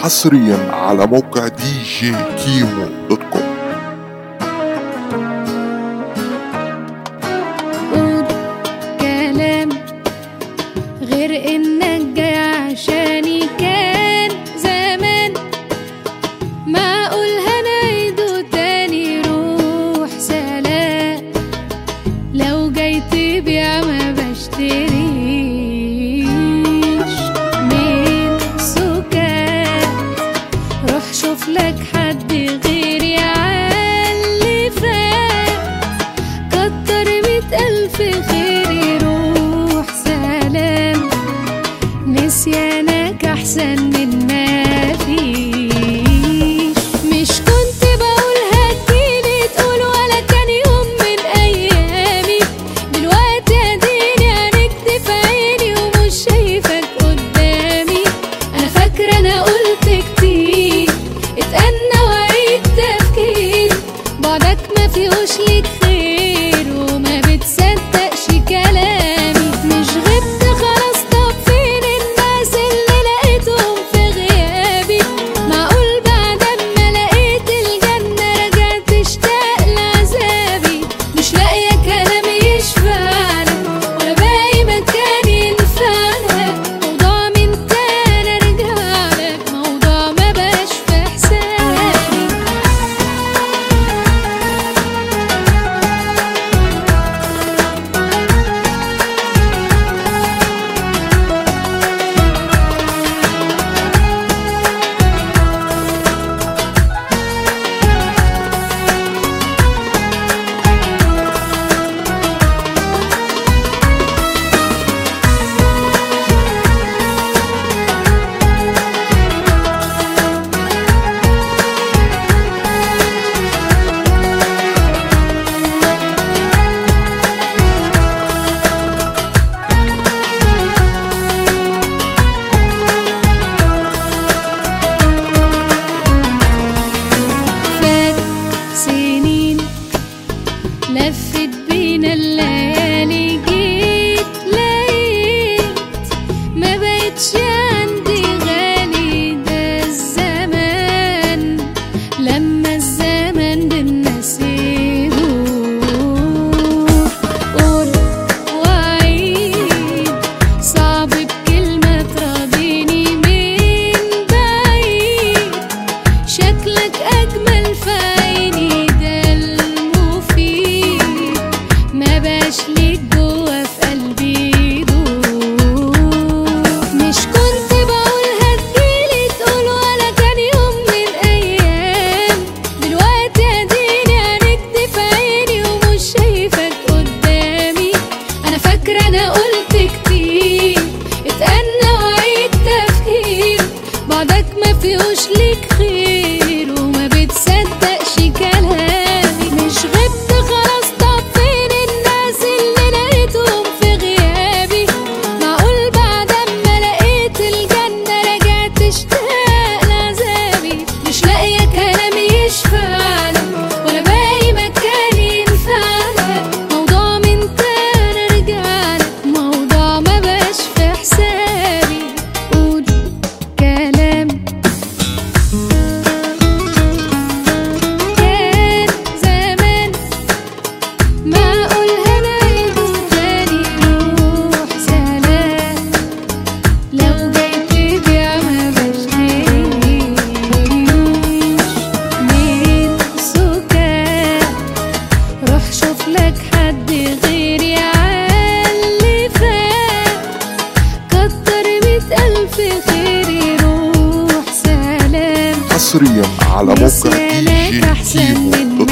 حصريا على موقع دي جي كيمو دوت كوم قول كلام غير انك جاي عشاني كان زمان ما اقولها نعيده تاني روح سلام لو جاي تبيع ما بشتريش من سكات روح شوف لك حد غيري عاللي فات كتر مية ألف خير روح سلام نسيانك أحسن من ما فيش مش كنت بقول هتجيلي تقول ولا كان يوم من أيامي دلوقتي أديني هنكتب في عيني ومش شايفك قدامي أنا فاكرة أنا قلت كتير اتأنى وعيد تفكير بعدك ما فيهوش ليك خير وما بتصدقش كلامي مش غبت خلاص طب فين الناس اللي لقيتهم في غيابي معقول بعد ما لقيت الجنة رجعت تشتاق لعذابي مش لاقية كلام يشفعلك ولا باقي مكان ينفعلك موضوع من تاني ارجعلك موضوع ما بقاش في حسابي فات سنين لفت بينا الليالي جيت لقيت ما بقتش عندي غالي ده الزمان لما الزمن بالناس يدور قول وعيد صعب بكلمة تراضيني من بعيد شكلك أجمل في عيني ده المفيد ما باش ليك جوا في قلبي دور مش كنت بقول هتجيلي تقول ولا كان يوم من أيام دلوقتي أديني هنكدب في عيني ومش شايفك قدامي أنا فاكرة أنا قلت كتير اتأنى وعيد تفكير بعدك ما فيهوش ليك خير وما بتصدقش كلامي مش غبت خلاص طب فين الناس اللي لقيتهم في غيابي معقول بعد ما لقيت الجنة رجعت تشتاق لعذابي مش لاقية كلام يشفعلك ولا باقي مكان ينفعلك موضوع من تاني ارجعلك موضوع ما بقاش في حسابي قول كلام كان زمان معقول هنعيده تاني روح سلام لو جاي تبيع ما بشتريش من سكات روح شوف لك حد غيري عاللي فات كتر مية ألف خير روح سلام حصريا على موقع دي نسيانك جي أحسن كيمو من دوت